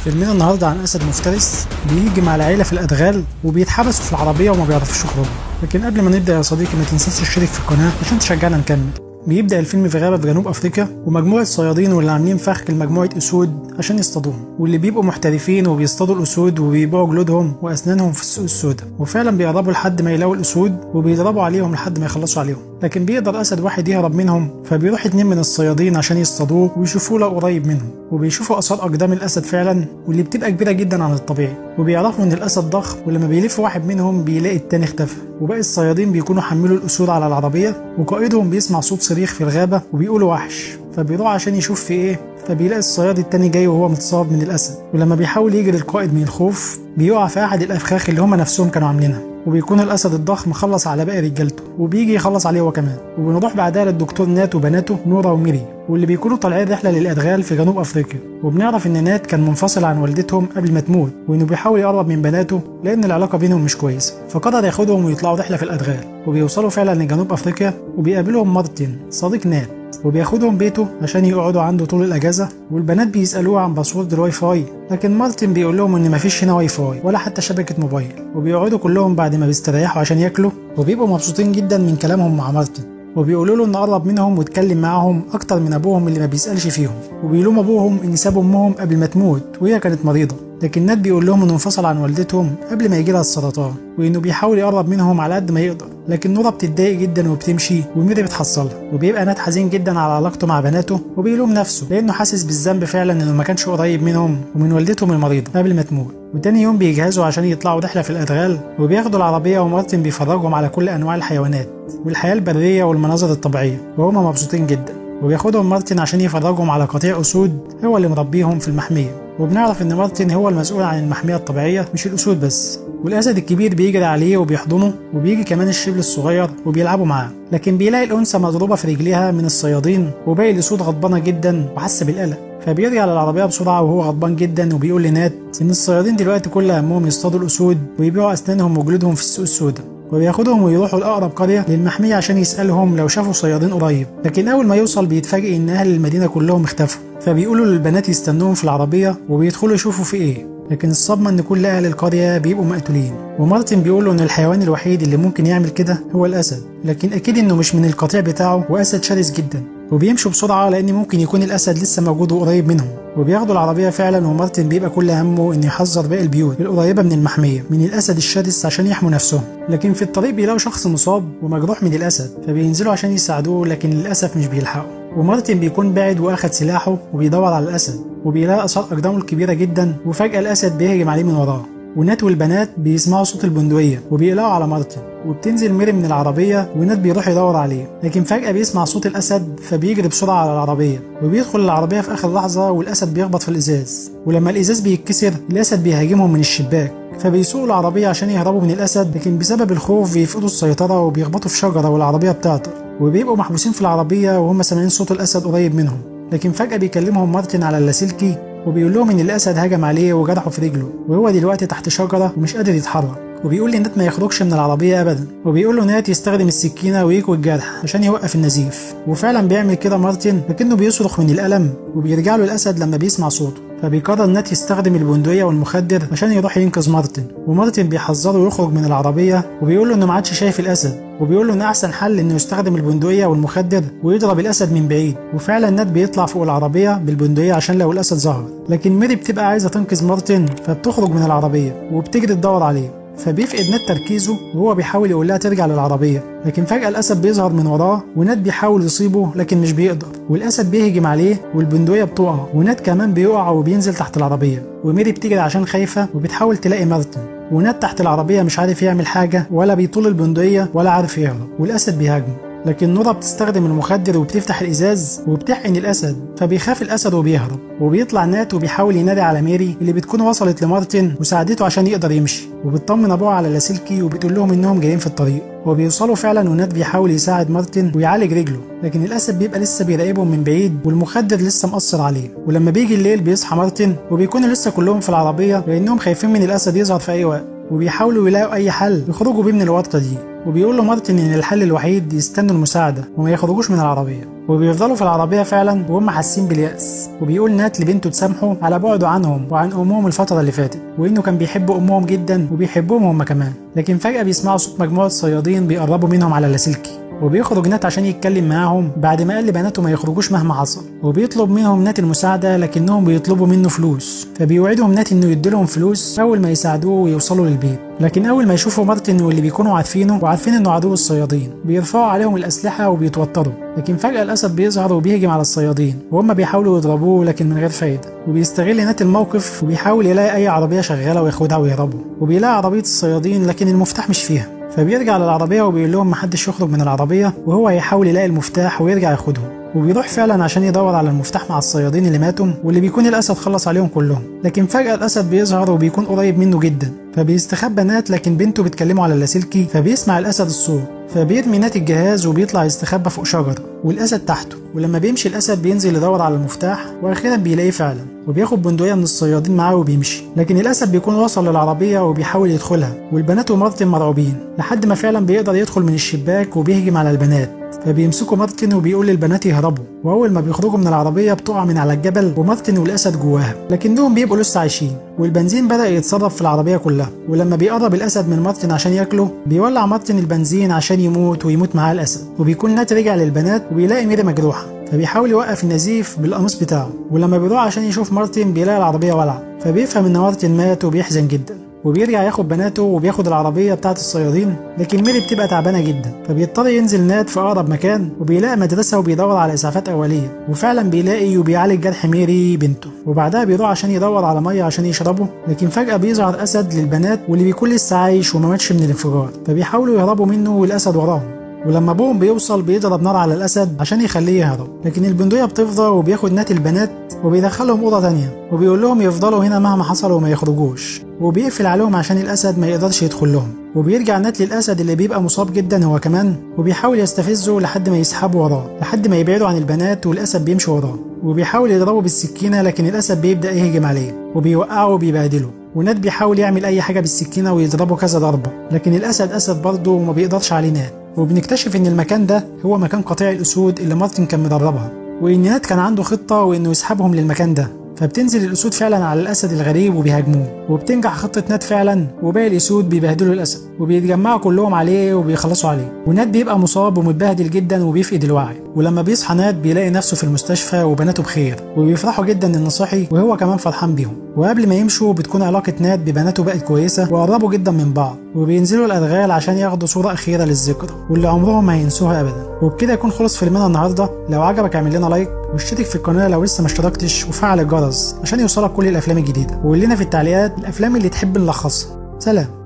فيلمنا النهارده عن اسد مفترس بيهجم على عيله في الادغال وبيتحبسوا في العربيه وما بيعرفوش يخرجوا لكن قبل ما نبدا يا صديقي ما تنساش تشترك في القناه عشان تشجعنا نكمل بيبدا الفيلم في غابه في جنوب افريقيا ومجموعه صيادين واللي عاملين فخ لمجموعه اسود عشان يصطادوهم واللي بيبقوا محترفين وبيصطادوا الاسود وبيبيعوا جلودهم واسنانهم في السوق السوداء وفعلا بيقربوا لحد ما يلاقوا الاسود وبيضربوا عليهم لحد ما يخلصوا عليهم لكن بيقدر اسد واحد يهرب منهم فبيروح اتنين من الصيادين عشان يصطادوه ويشوفوه لو قريب منهم وبيشوفوا اثار اقدام الاسد فعلا واللي بتبقى كبيره جدا عن الطبيعي وبيعرفوا ان الاسد ضخم ولما بيلف واحد منهم بيلاقي التاني اختفى وباقي الصيادين بيكونوا حملوا الاسود على العربيه وقائدهم بيسمع صوت صريخ في الغابه وبيقولوا وحش فبيروح عشان يشوف في ايه فبيلاقي الصياد التاني جاي وهو متصاب من الاسد ولما بيحاول يجري القائد من الخوف بيقع في احد الافخاخ اللي هم نفسهم كانوا عاملينها وبيكون الاسد الضخم خلص على باقي رجالته وبيجي يخلص عليه هو كمان وبنروح بعدها للدكتور نات وبناته نورا وميري واللي بيكونوا طالعين رحله للادغال في جنوب افريقيا وبنعرف ان نات كان منفصل عن والدتهم قبل ما تموت وانه بيحاول يقرب من بناته لان العلاقه بينهم مش كويسه فقرر ياخدهم ويطلعوا رحله في الادغال وبيوصلوا فعلا لجنوب افريقيا وبيقابلهم مارتن صديق نات وبياخدهم بيته عشان يقعدوا عنده طول الاجازه والبنات بيسالوه عن باسورد الواي فاي لكن مارتن بيقول لهم ان مفيش هنا واي فاي ولا حتى شبكه موبايل وبيقعدوا كلهم بعد ما بيستريحوا عشان ياكلوا وبيبقوا مبسوطين جدا من كلامهم مع مارتن وبيقولوا له ان قرب منهم واتكلم معاهم اكتر من ابوهم اللي ما بيسالش فيهم وبيلوم ابوهم ان ساب امهم قبل ما تموت وهي كانت مريضه لكن نات بيقول لهم انه انفصل عن والدتهم قبل ما يجي لها السرطان وانه بيحاول يقرب منهم على قد ما يقدر لكن نورا بتتضايق جدا وبتمشي وميري بتحصلها وبيبقى نات حزين جدا على علاقته مع بناته وبيلوم نفسه لانه حاسس بالذنب فعلا انه ما كانش قريب منهم ومن والدتهم المريضه قبل ما تموت وتاني يوم بيجهزوا عشان يطلعوا رحله في الادغال وبياخدوا العربيه ومارتن بيفرجهم على كل انواع الحيوانات والحياه البريه والمناظر الطبيعيه وهما مبسوطين جدا وبياخدهم مارتن عشان يفرجهم على قطيع اسود هو اللي مربيهم في المحميه وبنعرف ان مارتن هو المسؤول عن المحميه الطبيعيه مش الاسود بس والاسد الكبير بيجري عليه وبيحضنه وبيجي كمان الشبل الصغير وبيلعبوا معاه لكن بيلاقي الانثى مضروبه في رجليها من الصيادين وباقي الاسود غضبانه جدا وحاسه بالقلق فبيرجع للعربيه بسرعه وهو غضبان جدا وبيقول لنات ان الصيادين دلوقتي كل همهم يصطادوا الاسود ويبيعوا اسنانهم وجلودهم في السوق السوداء وبياخدهم ويروحوا لأقرب قرية للمحمية عشان يسألهم لو شافوا صيادين قريب لكن أول ما يوصل بيتفاجئ إن أهل المدينة كلهم اختفوا فبيقولوا للبنات يستنوهم في العربية وبيدخلوا يشوفوا في إيه لكن الصدمة إن كل أهل القرية بيبقوا مقتولين ومارتن بيقول له إن الحيوان الوحيد اللي ممكن يعمل كده هو الأسد لكن أكيد إنه مش من القطيع بتاعه وأسد شرس جدا وبيمشوا بسرعة لأن ممكن يكون الأسد لسه موجود وقريب منهم وبياخدوا العربية فعلا ومارتن بيبقى كل همه إنه يحذر باقي البيوت القريبة من المحمية من الأسد الشرس عشان يحموا نفسهم لكن في الطريق بيلاقوا شخص مصاب ومجروح من الأسد فبينزلوا عشان يساعدوه لكن للأسف مش بيلحقوا ومارتن بيكون بعد واخد سلاحه وبيدور على الأسد وبيلاقي آثار أقدامه الكبيرة جدا وفجأة الأسد بيهجم عليه من وراه ونات والبنات بيسمعوا صوت البندقية وبيقلقوا على مارتن وبتنزل ميري من العربية ونات بيروح يدور عليه لكن فجأة بيسمع صوت الأسد فبيجري بسرعة على العربية وبيدخل العربية في آخر لحظة والأسد بيخبط في الإزاز ولما الإزاز بيتكسر الأسد بيهاجمهم من الشباك فبيسوقوا العربية عشان يهربوا من الأسد لكن بسبب الخوف بيفقدوا السيطرة وبيخبطوا في شجرة والعربية بتعطل وبيبقوا محبوسين في العربية وهم سامعين صوت الأسد قريب منهم لكن فجأة بيكلمهم مارتن على اللاسلكي وبيقول لهم ان الاسد هجم عليه وجرحه في رجله وهو دلوقتي تحت شجره ومش قادر يتحرك وبيقول لنات ما يخرجش من العربية أبدا وبيقول له نات يستخدم السكينة ويكوي الجرح عشان يوقف النزيف وفعلا بيعمل كده مارتن لكنه بيصرخ من الألم وبيرجع له الأسد لما بيسمع صوته فبيقرر نات يستخدم البندقية والمخدر عشان يروح ينقذ مارتن ومارتن بيحذره يخرج من العربية وبيقول له إنه ما عادش شايف الأسد وبيقول له إن أحسن حل إنه يستخدم البندقية والمخدر ويضرب الأسد من بعيد وفعلا نات بيطلع فوق العربية بالبندقية عشان لو الأسد ظهر لكن ميري بتبقى عايزة تنقذ مارتن فبتخرج من العربية وبتجري تدور عليه فبيفقد نات تركيزه وهو بيحاول يقول لها ترجع للعربية لكن فجأة الأسد بيظهر من وراه ونات بيحاول يصيبه لكن مش بيقدر والأسد بيهجم عليه والبندقية بتقع ونات كمان بيقع وبينزل تحت العربية وميري بتجري عشان خايفة وبتحاول تلاقي مارتن ونات تحت العربية مش عارف يعمل حاجة ولا بيطول البندقية ولا عارف يهرب والأسد بيهاجمه لكن نورا بتستخدم المخدر وبتفتح الازاز وبتحقن الاسد فبيخاف الاسد وبيهرب وبيطلع نات وبيحاول ينادي على ميري اللي بتكون وصلت لمارتن وساعدته عشان يقدر يمشي وبتطمن ابوها على لاسلكي وبتقول لهم انهم جايين في الطريق وبيوصلوا فعلا ونات بيحاول يساعد مارتن ويعالج رجله لكن الاسد بيبقى لسه بيراقبهم من بعيد والمخدر لسه مأثر عليه ولما بيجي الليل بيصحى مارتن وبيكونوا لسه كلهم في العربيه لانهم خايفين من الاسد يظهر في اي وقت وبيحاولوا يلاقوا اي حل يخرجوا بيه من الورطه دي وبيقول له مارتن ان الحل الوحيد يستنوا المساعده وما يخرجوش من العربيه وبيفضلوا في العربيه فعلا وهم حاسين بالياس وبيقول نات لبنته تسامحه على بعده عنهم وعن امهم الفتره اللي فاتت وانه كان بيحب امهم جدا وبيحبهم هم كمان لكن فجاه بيسمعوا صوت مجموعه صيادين بيقربوا منهم على اللاسلكي وبيخرج نات عشان يتكلم معاهم بعد ما قال لبناته ما يخرجوش مهما حصل وبيطلب منهم نات المساعدة لكنهم بيطلبوا منه فلوس فبيوعدهم نات انه يديلهم فلوس اول ما يساعدوه ويوصلوا للبيت لكن اول ما يشوفوا مارتن واللي بيكونوا عارفينه وعارفين انه عدو الصيادين بيرفعوا عليهم الاسلحة وبيتوتروا لكن فجأة الاسد بيظهر وبيهجم على الصيادين وهم بيحاولوا يضربوه لكن من غير فايدة وبيستغل نات الموقف وبيحاول يلاقي اي عربية شغالة وياخدها ويهربوا وبيلاقي عربية الصيادين لكن المفتاح مش فيها فبيرجع للعربية وبيقول لهم محدش يخرج من العربية وهو هيحاول يلاقي المفتاح ويرجع ياخدهم وبيروح فعلا عشان يدور على المفتاح مع الصيادين اللي ماتوا واللي بيكون الاسد خلص عليهم كلهم لكن فجأة الاسد بيظهر وبيكون قريب منه جدا فبيستخبى نات لكن بنته بتكلمه على اللاسلكي فبيسمع الاسد الصوت فبيرمي نات الجهاز وبيطلع يستخبى فوق شجرة والاسد تحته ولما بيمشي الاسد بينزل يدور على المفتاح واخيرا بيلاقيه فعلا وبياخد بندقية من الصيادين معاه وبيمشي لكن الاسد بيكون وصل للعربية وبيحاول يدخلها والبنات ومارتن مرعوبين لحد ما فعلا بيقدر يدخل من الشباك وبيهجم على البنات فبيمسكوا مارتن وبيقول للبنات يهربوا واول ما بيخرجوا من العربيه بتقع من على الجبل ومارتن والاسد جواها لكنهم بيبقوا لسه عايشين والبنزين بدا يتسرب في العربيه كلها ولما بيقرب الاسد من مارتن عشان ياكله بيولع مارتن البنزين عشان يموت ويموت معاه الاسد وبيكون نات رجع للبنات وبيلاقي ميري مجروحه فبيحاول يوقف النزيف بالقميص بتاعه ولما بيروح عشان يشوف مارتن بيلاقي العربيه ولعه فبيفهم ان مارتن مات وبيحزن جدا وبيرجع ياخد بناته وبياخد العربيه بتاعه الصيادين لكن ميري بتبقى تعبانه جدا فبيضطر ينزل نات في اقرب مكان وبيلاقي مدرسه وبيدور على اسعافات اوليه وفعلا بيلاقي وبيعالج جرح ميري بنته وبعدها بيروح عشان يدور على ميه عشان يشربه لكن فجاه بيظهر اسد للبنات واللي بيكون لسه عايش وما ماتش من الانفجار فبيحاولوا يهربوا منه والاسد وراهم ولما ابوهم بيوصل بيضرب نار على الاسد عشان يخليه يهرب لكن البندقيه بتفضى وبياخد نات البنات وبيدخلهم اوضه تانية وبيقول لهم يفضلوا هنا مهما حصل وما يخرجوش وبيقفل عليهم عشان الاسد ما يقدرش يدخل لهم وبيرجع نات للاسد اللي بيبقى مصاب جدا هو كمان وبيحاول يستفزه لحد ما يسحبه وراه لحد ما يبعدوا عن البنات والاسد بيمشي وراه وبيحاول يضربه بالسكينه لكن الاسد بيبدا يهجم عليه وبيوقعه وبيبهدله ونات بيحاول يعمل اي حاجه بالسكينه ويضربه كذا ضربه لكن الاسد اسد برضه وما بيقدرش عليه نات وبنكتشف ان المكان ده هو مكان قطيع الاسود اللي مارتن كان مدربها وان نات كان عنده خطه وانه يسحبهم للمكان ده فبتنزل الاسود فعلا على الاسد الغريب وبيهاجموه وبتنجح خطه نات فعلا وباقي الاسود بيبهدلوا الاسد وبيتجمعوا كلهم عليه وبيخلصوا عليه ونات بيبقى مصاب ومتبهدل جدا وبيفقد الوعي ولما بيصحى نات بيلاقي نفسه في المستشفى وبناته بخير وبيفرحوا جدا انه صحي وهو كمان فرحان بيهم وقبل ما يمشوا بتكون علاقه نات ببناته بقت كويسه وقربوا جدا من بعض وبينزلوا الادغال عشان ياخدوا صوره اخيره للذكرى واللي عمرهم ما هينسوها ابدا وبكده يكون خلص فيلمنا النهارده لو عجبك اعمل لنا لايك واشترك في القناه لو لسه ما اشتركتش وفعل الجرس عشان يوصلك كل الافلام الجديده وقول لنا في التعليقات الافلام اللي تحب نلخصها سلام